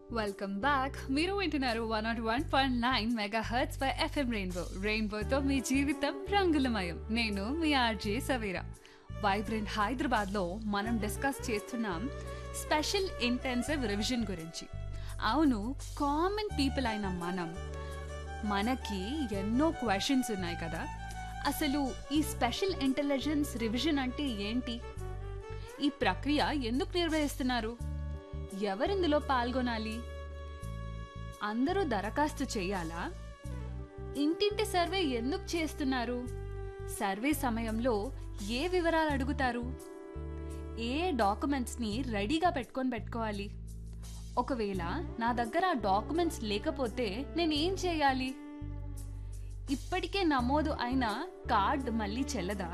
welcome back మీరు వింటున్నారు one not one point nine megahertz by FM Rainbow రెయిన్బోతో మీ జీవితం రంగులమయం నేను మీ ఆర్జే సవీరా వైబ్రెంట్ హైదరాబాద్లో మనం డిస్కస్ చేస్తున్నాం స్పెషల్ ఇంటెన్సివ్ రివిజన్ గురించి అవును కామన్ పీపుల్ అయిన మనం మనకి ఎన్నో క్వశ్చన్స్ ఉన్నాయి కదా అసలు ఈ స్పెషల్ ఇంటెలిజెన్స్ రివిజన్ అంటే ఏంటి ఈ ప్రక్రియ ఎందుకు నిర్వహిస్తున్నారు ఎవరిందులో పాల్గొనాలి అందరూ దరఖాస్తు చేయాలా ఇంటింటి సర్వే ఎందుకు చేస్తున్నారు సర్వే సమయంలో ఏ వివరాలు అడుగుతారు ఏ డాక్యుమెంట్స్ని రెడీగా పెట్టుకొని పెట్టుకోవాలి ఒకవేళ నా దగ్గర ఆ డాక్యుమెంట్స్ లేకపోతే నేనేం చేయాలి ఇప్పటికే నమోదు అయిన కార్డ్ మళ్ళీ చెల్లదా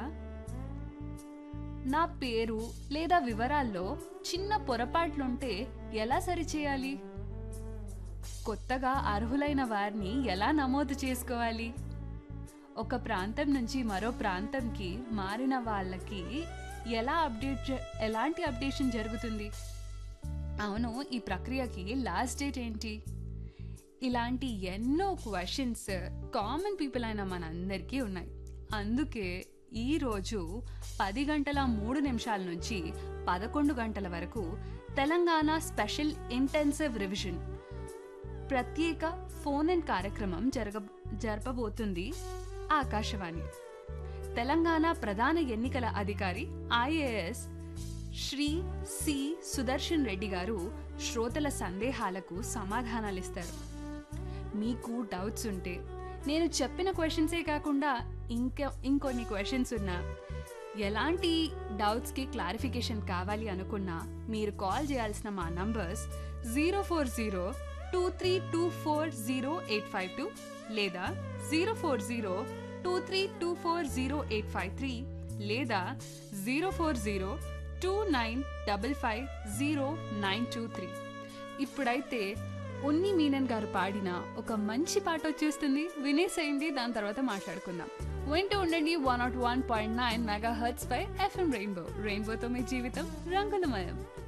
నా పేరు లేదా వివరాల్లో చిన్న పొరపాట్లుంటే ఎలా సరిచేయాలి కొత్తగా అర్హులైన వారిని ఎలా నమోదు చేసుకోవాలి ఒక ప్రాంతం నుంచి మరో ప్రాంతంకి మారిన వాళ్ళకి ఎలా అప్డేట్ జ- ఎలాంటి అప్డేషన్ జరుగుతుంది అవును ఈ ప్రక్రియకి లాస్ట్ డేట్ ఏంటి ఇలాంటి ఎన్నో క్వశ్చన్స్ కామన్ పీపుల్ అయిన మనందరికీ ఉన్నాయి అందుకే ఈరోజు పది గంటల మూడు నిమిషాల నుంచి పదకొండు గంటల వరకు తెలంగాణ స్పెషల్ ఇంటెన్సివ్ రివిజన్ ప్రత్యేక ఫోన్ ఇన్ కార్యక్రమం జరగ జరపబోతుంది ఆకాశవాణి తెలంగాణ ప్రధాన ఎన్నికల అధికారి ఐఏఎస్ శ్రీ సి సుదర్శన్ రెడ్డి గారు శ్రోతల సందేహాలకు సమాధానాలిస్తారు మీకు డౌట్స్ ఉంటే నేను చెప్పిన క్వశ్చన్సే కాకుండా ఇంకా ఇంకొన్ని క్వశ్చన్స్ ఉన్నా ఎలాంటి డౌట్స్కి క్లారిఫికేషన్ కావాలి అనుకున్నా మీరు కాల్ చేయాల్సిన మా numbers zero four zero two three two four zero eight five two లేదా zero four zero two three two four zero eight five three లేదా zero four zero two nine double five zero nine two three ఇప్పుడైతే ఉన్ని మీనన్ గారు పాడిన ఒక మంచి పాట వచ్చేస్తుంది వినేసేయండి దాని తర్వాత మాట్లాడుకుందాం వింటూ ఉండండి one not one point nine megahertz by FM Rainbow రెయిన్బోతో మీ జీవితం రంగులమయం